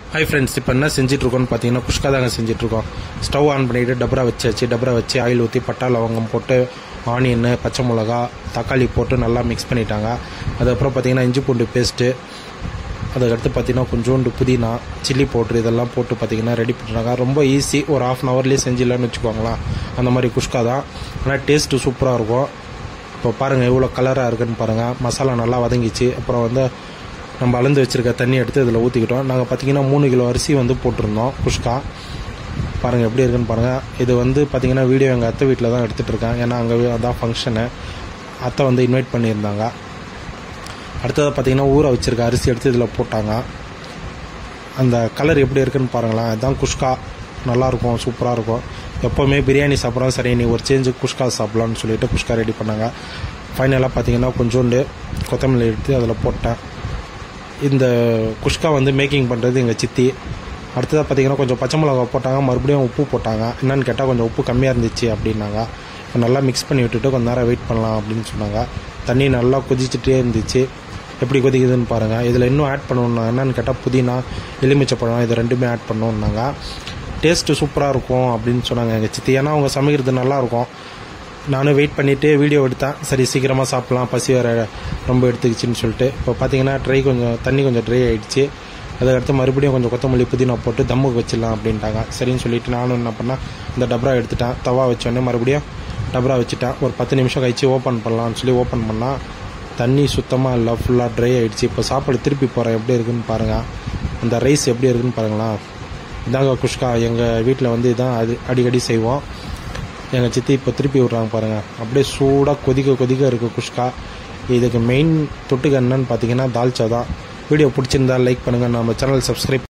hi friends இப்போ என்ன செஞ்சிட்ருக்கோம்னு பார்த்தீங்கன்னா குஷ்கா தாங்க செஞ்சிட்ருக்கோம் ஸ்டவ் ஆன் பண்ணிவிட்டு டபரா வச்சாச்சு டபரா வச்சு ஆயில் ஊற்றி பட்டா லவங்கம் போட்டு ஆனியன் பச்சை மிளகா தக்காளி போட்டு நல்லா மிக்ஸ் பண்ணிட்டாங்க அதுக்கப்புறம் பார்த்தீங்கன்னா இஞ்சி பூண்டு பேஸ்ட்டு அதுக்கடுத்து பார்த்தீங்கன்னா கொஞ்சோண்டு புதினா சில்லி பவுட்ரு இதெல்லாம் போட்டு பார்த்தீங்கன்னா ரெடி பண்ணுறாங்க ரொம்ப ஈஸி ஒரு ஆஃப் அன் ஹவர்லேயே செஞ்சிடலான்னு வச்சுக்கோங்களேன் அந்த மாதிரி குஷ்கா தான் ஆனால் டேஸ்ட்டு சூப்பராக இருக்கும் இப்போ பாருங்கள் எவ்வளோ கலராக இருக்குன்னு பாருங்கள் மசாலா நல்லா வதங்கிச்சு அப்புறம் வந்து நம்ம அளந்து வச்சுருக்க தண்ணி எடுத்து இதில் ஊற்றிக்கிட்டோம் நாங்கள் பார்த்தீங்கன்னா மூணு கிலோ அரிசி வந்து போட்டிருந்தோம் குஷ்கா பாருங்கள் எப்படி இருக்குன்னு பாருங்கள் இது வந்து பார்த்தீங்கன்னா வீடியோ எங்கள் அத்தை வீட்டில் தான் எடுத்துகிட்டு இருக்கேன் ஏன்னா அங்கே அதான் ஃபங்க்ஷனு அத்தை வந்து இன்வைட் பண்ணியிருந்தாங்க அடுத்தது பார்த்தீங்கன்னா ஊற வச்சுருக்க அரிசி எடுத்து இதில் போட்டாங்க அந்த கலர் எப்படி இருக்குன்னு பாருங்களேன் இதுதான் குஷ்கா நல்லாயிருக்கும் சூப்பராக இருக்கும் எப்போவுமே பிரியாணி சாப்பிட்றோம் சரி நீ ஒரு சேஞ்சு குஷ்கா சாப்பிட்லான்னு சொல்லிட்டு குஷ்கா ரெடி பண்ணாங்க ஃபைனலாக பார்த்தீங்கன்னா கொஞ்சோண்டு கொத்தமல்லி எடுத்து அதில் போட்டேன் இந்த குஷ்கா வந்து மேக்கிங் பண்ணுறது எங்கள் சித்தி அடுத்ததாக பார்த்தீங்கன்னா கொஞ்சம் பச்சை மிளகா போட்டாங்க மறுபடியும் உப்பு போட்டாங்க என்னன்னு கேட்டால் கொஞ்சம் உப்பு கம்மியாக இருந்துச்சு அப்படின்னாங்க இப்போ நல்லா மிக்ஸ் பண்ணி விட்டுட்டு கொஞ்ச நேரம் வெயிட் பண்ணலாம் அப்படின்னு சொன்னாங்க தண்ணி நல்லா கொதிச்சுட்டே இருந்துச்சு எப்படி கொதிக்குதுன்னு பாருங்கள் இதில் இன்னும் ஆட் பண்ணணும் என்னன்னு கேட்டால் புதினா எலுமிச்சப்பழம் இது ரெண்டுமே ஆட் பண்ணணுன்னாங்க டேஸ்ட்டு சூப்பராக இருக்கும் அப்படின்னு சொன்னாங்க எங்கள் சித்தி ஏன்னா அவங்க சமைக்கிறது நல்லாயிருக்கும் நானும் வெயிட் பண்ணிவிட்டு வீடியோ எடுத்தேன் சரி சீக்கிரமாக சாப்பிட்லாம் பசி வேறு ரொம்ப எடுத்துக்கிச்சின்னு சொல்லிட்டு இப்போ பார்த்தீங்கன்னா ட்ரை கொஞ்சம் தண்ணி கொஞ்சம் ட்ரை ஆகிடுச்சு அதுக்கடுத்து மறுபடியும் கொஞ்சம் கொத்தமல்லி புதினா போட்டு தம்முக்கு வச்சிடலாம் அப்படின்ட்டாங்க சரின்னு சொல்லிட்டு நானும் என்ன பண்ணேன் இந்த டப்ரா எடுத்துட்டேன் தவா வச்சோடனே மறுபடியும் டப்ரா வச்சுட்டேன் ஒரு பத்து நிமிஷம் கழிச்சு ஓப்பன் பண்ணலாம்னு சொல்லி ஓப்பன் பண்ணால் தண்ணி சுத்தமாக இல்லை ஃபுல்லாக ட்ரை ஆகிடுச்சு இப்போ சாப்பாடு திருப்பி போகிறேன் எப்படி இருக்குன்னு பாருங்கள் அந்த ரைஸ் எப்படி இருக்குன்னு பாருங்களேன் இதாங்க குஷ்கா எங்கள் வீட்டில் வந்து இதான் அது அடிக்கடி செய்வோம் எங்கள் சித்தி இப்போ திருப்பி விட்றாங்க பாருங்கள் அப்படியே சூடாக கொதிக்க கொதிக்க இருக்குது குஷ்கா இதுக்கு மெயின் தொட்டுக்க என்னன்னு பார்த்தீங்கன்னா தால்ச்சா தான் வீடியோ பிடிச்சிருந்தா லைக் பண்ணுங்கள் நம்ம சேனல் சப்ஸ்கிரைப்